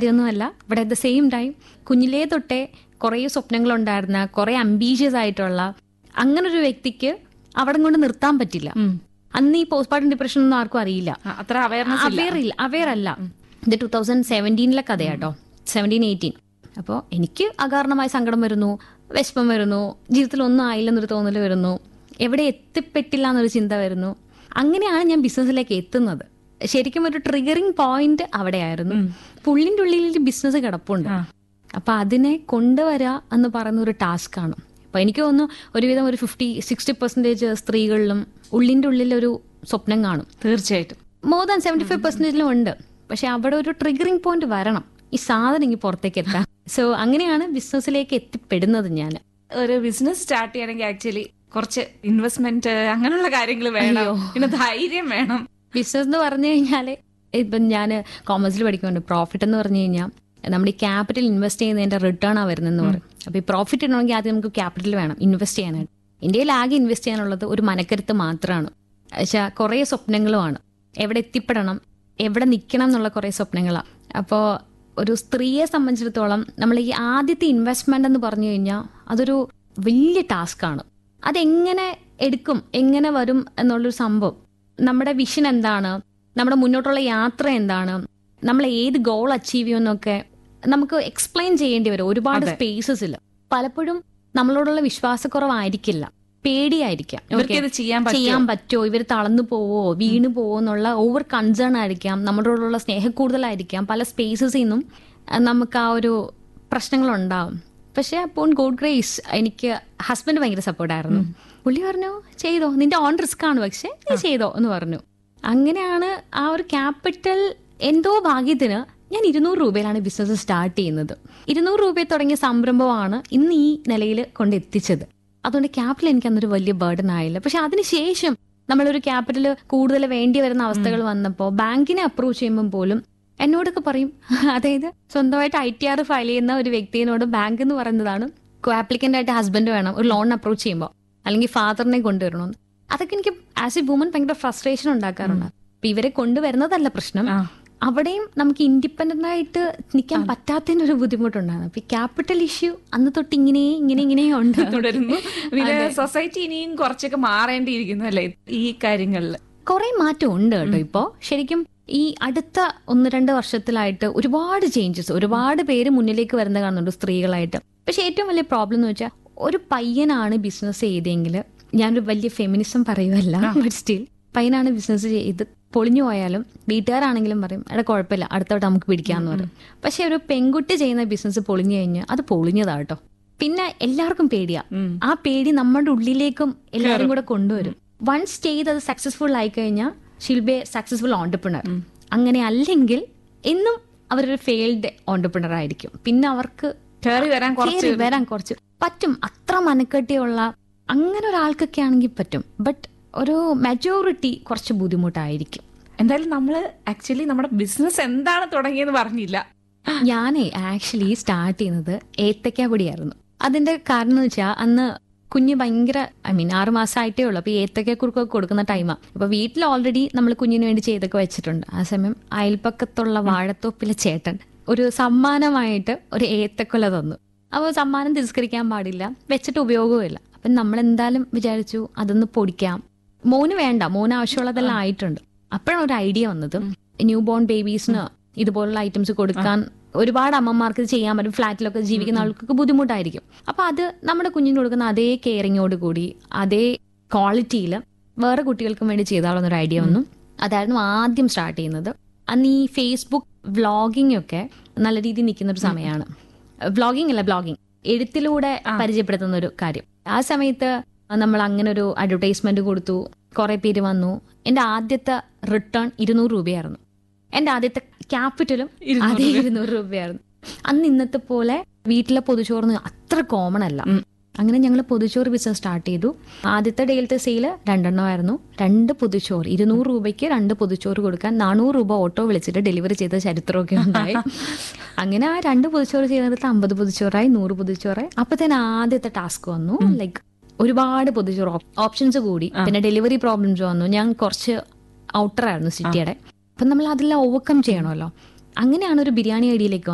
കാര്യമൊന്നുമല്ല but at the same time കുഞ്ഞിലേ തൊട്ടേ കുറേ സ്വപ്നങ്ങളുണ്ടായിരുന്ന കുറേ അംബീഷ്യസ് ആയിട്ടുള്ള അങ്ങനെ ഒരു വ്യക്തിക്ക് അവിടെ കൊണ്ട് നിർത്താൻ പറ്റില്ല അന്ന് ഈ പോസ്റ്റ് പാർട്ടം ഡിപ്രഷൻ ഒന്നും ആർക്കും അറിയില്ല ആ, അത്ര അവയർനെസ് ഇല്ല അവെയർ ഇല്ല അവെയർ അല്ല ഇത് ടൂ തൗസൻഡ് സെവൻറ്റീനിലെ കഥയാട്ടോ സെവൻറ്റീൻ എയ്റ്റീൻ അപ്പോൾ എനിക്ക് അകാരണമായ സങ്കടം വരുന്നു വിഷമം വരുന്നു ജീവിതത്തിൽ ഒന്നും ആയില്ലെന്നൊരു തോന്നൽ വരുന്നു എവിടെ എത്തിപ്പെട്ടില്ല എന്നൊരു ചിന്ത വരുന്നു അങ്ങനെയാണ് ഞാൻ ബിസിനസ്സിലേക്ക് എത്തുന്നത് ശരിക്കും ഒരു ട്രിഗറിങ് പോയിന്റ് അവിടെയായിരുന്നു പുള്ളിൻ്റെ ഉള്ളിൽ ബിസിനസ് കിടപ്പുണ്ട് അപ്പൊ അതിനെ കൊണ്ടുവരാ എന്ന് പറയുന്ന ഒരു ടാസ്ക് ആണ് അപ്പൊ എനിക്ക് തോന്നുന്നു ഒരുവിധം ഒരു ഫിഫ്റ്റി സിക്സ്റ്റി പെർസെന്റേജ് സ്ത്രീകളിലും ഉള്ളിന്റെ ഉള്ളിൽ ഒരു സ്വപ്നം കാണും തീർച്ചയായിട്ടും മോർ ദാൻ സെവൻറ്റി ഫൈവ് പെർസെന്റേജിലും ഉണ്ട് പക്ഷെ അവിടെ ഒരു ട്രിഗറിംഗ് പോയിന്റ് വരണം ഈ സാധനം ഇങ്ങനെ പുറത്തേക്ക് എത്താൻ സോ അങ്ങനെയാണ് ബിസിനസ്സിലേക്ക് എത്തിപ്പെടുന്നത് ഞാൻ ഒരു ബിസിനസ് സ്റ്റാർട്ട് ചെയ്യണമെങ്കിൽ ആക്ച്വലി കുറച്ച് ഇൻവെസ്റ്റ്മെന്റ് അങ്ങനെയുള്ള കാര്യങ്ങൾ വേണം പിന്നെ ധൈര്യം വേണം ബിസിനസ് എന്ന് പറഞ്ഞു കഴിഞ്ഞാൽ ഇപ്പം ഞാൻ കോമേഴ്സിൽ പഠിക്കുന്നുണ്ട് പ്രോഫിറ്റ് എന്ന് പറഞ്ഞു കഴിഞ്ഞാൽ നമ്മുടെ ഈ ക്യാപിറ്റൽ ഇൻവെസ്റ്റ് ചെയ്യുന്നതിന്റെ റിട്ടേൺ ആ വരുന്നതെന്ന് പറയും അപ്പൊ ഈ പ്രോഫിറ്റ് ഇടണമെങ്കിൽ ആദ്യം നമുക്ക് ക്യാപിറ്റൽ വേണം ഇൻവെസ്റ്റ് ചെയ്യാനായിട്ട് ഇന്ത്യയിൽ ആകെ ഇൻവെസ്റ്റ് ചെയ്യാനുള്ളത് ഒരു മനക്കരുത്ത് മാത്രമാണ് പക്ഷെ കുറേ സ്വപ്നങ്ങളുമാണ് എവിടെ എത്തിപ്പെടണം എവിടെ നിൽക്കണം എന്നുള്ള കുറേ സ്വപ്നങ്ങളാണ് അപ്പോൾ ഒരു സ്ത്രീയെ സംബന്ധിച്ചിടത്തോളം നമ്മൾ ഈ ആദ്യത്തെ ഇൻവെസ്റ്റ്മെന്റ് എന്ന് പറഞ്ഞു കഴിഞ്ഞാൽ അതൊരു വലിയ ടാസ്ക്കാണ് അതെങ്ങനെ എടുക്കും എങ്ങനെ വരും എന്നുള്ളൊരു സംഭവം നമ്മുടെ വിഷൻ എന്താണ് നമ്മുടെ മുന്നോട്ടുള്ള യാത്ര എന്താണ് നമ്മൾ ഏത് ഗോൾ അച്ചീവ് ചെയ്യുമെന്നൊക്കെ നമുക്ക് എക്സ്പ്ലെയിൻ ചെയ്യേണ്ടി വരും ഒരുപാട് സ്പേസസിൽ പലപ്പോഴും നമ്മളോടുള്ള വിശ്വാസക്കുറവായിരിക്കില്ല പേടിയായിരിക്കാം ഇവർക്ക് Okay. ഇത് ചെയ്യാൻ ചെയ്യാൻ പറ്റുമോ ഇവർ തളർന്നു പോവോ വീണു പോവോ എന്നുള്ള ഓവർ കൺസേൺ ആയിരിക്കാം നമ്മളോടുള്ള സ്നേഹക്കൂടുതലായിരിക്കാം പല സ്പേസസിൽ നിന്നും അഹ് നമുക്ക് ആ ഒരു പ്രശ്നങ്ങളുണ്ടാവും പക്ഷെ അപ്പോൾ ഗോഡ് ഗ്രേസ് എനിക്ക് ഹസ്ബൻഡ് ഭയങ്കര സപ്പോർട്ടായിരുന്നു പുള്ളി പറഞ്ഞു ചെയ്തോ നിന്റെ ഓൺ റിസ്ക് ആണ് പക്ഷെ നീ ചെയ്തോ എന്ന് പറഞ്ഞു അങ്ങനെയാണ് ആ ഒരു ക്യാപിറ്റൽ എന്തോ ഭാഗ്യത്തിന് ഞാൻ ഇരുന്നൂറ് രൂപയിലാണ് ബിസിനസ് സ്റ്റാർട്ട് ചെയ്യുന്നത് ഇരുന്നൂറ് രൂപയിൽ തുടങ്ങിയ സംരംഭമാണ് ഇന്ന് ഈ നിലയിൽ കൊണ്ടെത്തിച്ചത് അതുകൊണ്ട് ക്യാപിറ്റൽ എനിക്ക് അന്നൊരു വലിയ ബേർഡൻ ആയില്ല പക്ഷെ അതിനുശേഷം നമ്മളൊരു ക്യാപിറ്റൽ കൂടുതൽ വേണ്ടി വരുന്ന അവസ്ഥകൾ വന്നപ്പോൾ ബാങ്കിനെ അപ്രോച്ച് ചെയ്യുമ്പോൾ പോലും എന്നോടൊക്കെ പറയും അതായത് സ്വന്തമായിട്ട് ഐ ടി ആർ ഫയൽ ചെയ്യുന്ന ഒരു വ്യക്തിയോട് ബാങ്ക് എന്ന് പറയുന്നതാണ് ആപ്ലിക്കന്റ് ആയിട്ട് ഹസ്ബൻഡ് വേണം ഒരു ലോൺ അപ്രോച്ച് ചെയ്യുമ്പോൾ അല്ലെങ്കിൽ ഫാദറിനെ കൊണ്ടുവരണമെന്ന് അതൊക്കെ എനിക്ക് ആസ് എ വുമൻ ഭയങ്കര ഫ്രസ്ട്രേഷൻ ഉണ്ടാക്കാറുണ്ട് അപ്പൊ ഇവരെ കൊണ്ടുവരുന്നതല്ല പ്രശ്നം ആ. അവിടെയും നമുക്ക് ഇൻഡിപെൻഡന്റ് ആയിട്ട് നിൽക്കാൻ പറ്റാത്തതിന് ഒരു ബുദ്ധിമുട്ടുണ്ടായിരുന്നു അപ്പൊ ഈ ക്യാപിറ്റൽ ഇഷ്യൂ അന്ന് തൊട്ട് ഇങ്ങനെ ഇങ്ങനെ ഇങ്ങനെ ഉണ്ട് തുടരുന്നു പിന്നെ സൊസൈറ്റി ഇനിയും കുറച്ചൊക്കെ മാറേണ്ടിയിരിക്കുന്നു അല്ലേ ഈ കാര്യങ്ങളിൽ കുറെ മാറ്റം ഉണ്ട് കേട്ടോ ഇപ്പോ ശരിക്കും ഈ അടുത്ത ഒന്ന് രണ്ട് വർഷത്തിലായിട്ട് ഒരുപാട് ചേഞ്ചസ് ഒരുപാട് പേര് മുന്നിലേക്ക് വരുന്ന കാണുന്നുണ്ട് സ്ത്രീകളായിട്ട് പക്ഷെ ഏറ്റവും വലിയ പ്രോബ്ലം എന്ന് വെച്ചാൽ ഒരു പയ്യനാണ് ബിസിനസ് ചെയ്തെങ്കിൽ ഞാനൊരു വലിയ ഫെമിനിസം പറയുമല്ല ബട്ട് സ്റ്റിൽ പയ്യനാണ് ബിസിനസ് ചെയ്ത് പൊളിഞ്ഞു പോയാലും വീട്ടുകാരാണെങ്കിലും പറയും എടാ കുഴപ്പമില്ല അടുത്ത വട്ടം നമുക്ക് പിടിക്കാന്ന് പറയും പക്ഷെ ഒരു പെൺകുട്ടി ചെയ്യുന്ന ബിസിനസ് പൊളിഞ്ഞു കഴിഞ്ഞാൽ അത് പൊളിഞ്ഞതാ കേട്ടോ പിന്നെ എല്ലാവർക്കും പേടിയാ ആ പേടി നമ്മുടെ ഉള്ളിലേക്കും എല്ലാവരും കൂടെ കൊണ്ടുവരും വൺസ് ചെയ്ത് അത് സക്സസ്ഫുൾ ആയി കഴിഞ്ഞാൽ ഷിൽ ബി സക്സസ്ഫുൾ ഓണ്ടർപ്രണർ അങ്ങനെ അല്ലെങ്കിൽ എന്നും അവരൊരു ഫെയിൽഡ് ഓണ്ടർപ്രണർ ആയിരിക്കും പിന്നെ അവർക്ക് കയറി വരാൻ കുറച്ച് കേറി വരാൻ കുറച്ച് പറ്റും അത്ര മനക്കെട്ടിയുള്ള അങ്ങനെ ഒരാൾക്കൊക്കെ ആണെങ്കിൽ പറ്റും ബട്ട് ഒരു മെജോറിറ്റി കുറച്ച് ബുദ്ധിമുട്ടായിരിക്കും എന്തായാലും നമ്മള് ആക്ച്വലി നമ്മുടെ ബിസിനസ് എന്താണ് തുടങ്ങിയെന്ന് പറഞ്ഞില്ല ഞാനേ ആക്ച്വലി സ്റ്റാർട്ട് ചെയ്യുന്നത് ഏത്തക്ക പൊടിയായിരുന്നു അതിന്റെ കാരണം എന്ന് വെച്ചാൽ അന്ന് കുഞ്ഞ് ഭയങ്കര ഐ മീൻ ആറ് മാസമായിട്ടേ ഉള്ളൂ അപ്പൊ ഈ ഏത്തക്ക കുറുക്കൊക്കെ കൊടുക്കുന്ന ടൈമാണ് അപ്പൊ വീട്ടിൽ ഓൾറെഡി നമ്മൾ കുഞ്ഞിന് വേണ്ടി ചെയ്തൊക്കെ വെച്ചിട്ടുണ്ട് ആ സമയം അയൽപ്പക്കത്തുള്ള വാഴത്തോപ്പിലെ ചേട്ടൻ ഒരു സമ്മാനമായിട്ട് ഒരു ഏത്തക്കൊല തന്നു അപ്പോൾ സമ്മാനം തിരസ്കരിക്കാൻ പാടില്ല വെച്ചിട്ട് ഉപയോഗവുമില്ല അപ്പം നമ്മൾ എന്തായാലും വിചാരിച്ചു അതൊന്ന് പൊടിക്കാം മോന് വേണ്ട മോന് ആവശ്യമുള്ളതെല്ലാം ആയിട്ടുണ്ട് അപ്പോഴാണ് ഒരു ഐഡിയ വന്നത് ന്യൂ ബോൺ ബേബീസിന് ഇതുപോലുള്ള ഐറ്റംസ് കൊടുക്കാൻ ഒരുപാട് അമ്മമാർക്ക് ഇത് ചെയ്യാൻ പറ്റും ഫ്ലാറ്റിലൊക്കെ ജീവിക്കുന്ന ആൾക്കൊക്കെ ബുദ്ധിമുട്ടായിരിക്കും അപ്പൊ അത് നമ്മുടെ കുഞ്ഞിന് കൊടുക്കുന്ന അതേ കെയറിങ്ങോട് കൂടി അതേ ക്വാളിറ്റിയിൽ വേറെ കുട്ടികൾക്കും വേണ്ടി ചെയ്താളുന്ന ഒരു ഐഡിയ വന്നു അതായിരുന്നു ആദ്യം സ്റ്റാർട്ട് ചെയ്യുന്നത് അന്ന് ഈ ഫേസ്ബുക്ക് വ്ളോഗിംഗ് ഒക്കെ നല്ല രീതിയിൽ നിൽക്കുന്ന ഒരു സമയമാണ് വ്ളോഗിംഗ് അല്ല ബ്ലോഗിംഗ് എഴുത്തിലൂടെ പരിചയപ്പെടുത്തുന്ന ഒരു കാര്യം ആ സമയത്ത് നമ്മൾ അങ്ങനെ ഒരു അഡ്വർടൈസ്മെന്റ് കൊടുത്തു കുറെ പേര് വന്നു എന്റെ ആദ്യത്തെ റിട്ടേൺ ഇരുന്നൂറ് രൂപയായിരുന്നു എന്റെ ആദ്യത്തെ ക്യാപിറ്റലും അതേ ഇരുന്നൂറ് രൂപയായിരുന്നു അന്ന് ഇന്നത്തെ പോലെ വീട്ടിലെ പൊതുചോറിന് അത്ര കോമൺ അല്ല അങ്ങനെ ഞങ്ങൾ പൊതുച്ചോറ് ബിസിനസ് സ്റ്റാർട്ട് ചെയ്തു ആദ്യത്തെ ഡേയിലത്തെ സെയിൽ രണ്ടെണ്ണമായിരുന്നു രണ്ട് പൊതുച്ചോറ് ഇരുന്നൂറ് രൂപയ്ക്ക് രണ്ട് പൊതുച്ചോറ് കൊടുക്കാൻ നാനൂറ് രൂപ ഓട്ടോ വിളിച്ചിട്ട് ഡെലിവറി ചെയ്ത ചരിത്രമൊക്കെ ഉണ്ടായി അങ്ങനെ ആ രണ്ട് പൊതുച്ചോറ് ചെയ്യുന്നിടത്ത് അമ്പത് പൊതുച്ചോറായി നൂറ് പൊതുച്ചോറായി അപ്പൊ തന്നെ ആദ്യത്തെ ടാസ്ക് വന്നു ലൈക്ക് ഒരുപാട് പൊതുച്ചോറ് ഓപ്ഷൻസ് കൂടി പിന്നെ ഡെലിവറി പ്രോബ്ലംസ് വന്നു ഞാൻ കുറച്ച് ഔട്ടർ ആയിരുന്നു സിറ്റിയുടെ അപ്പൊ നമ്മൾ അതെല്ലാം ഓവർകം ചെയ്യണമല്ലോ അങ്ങനെയാണ് ഒരു ബിരിയാണി ഐഡിയയിലേക്ക്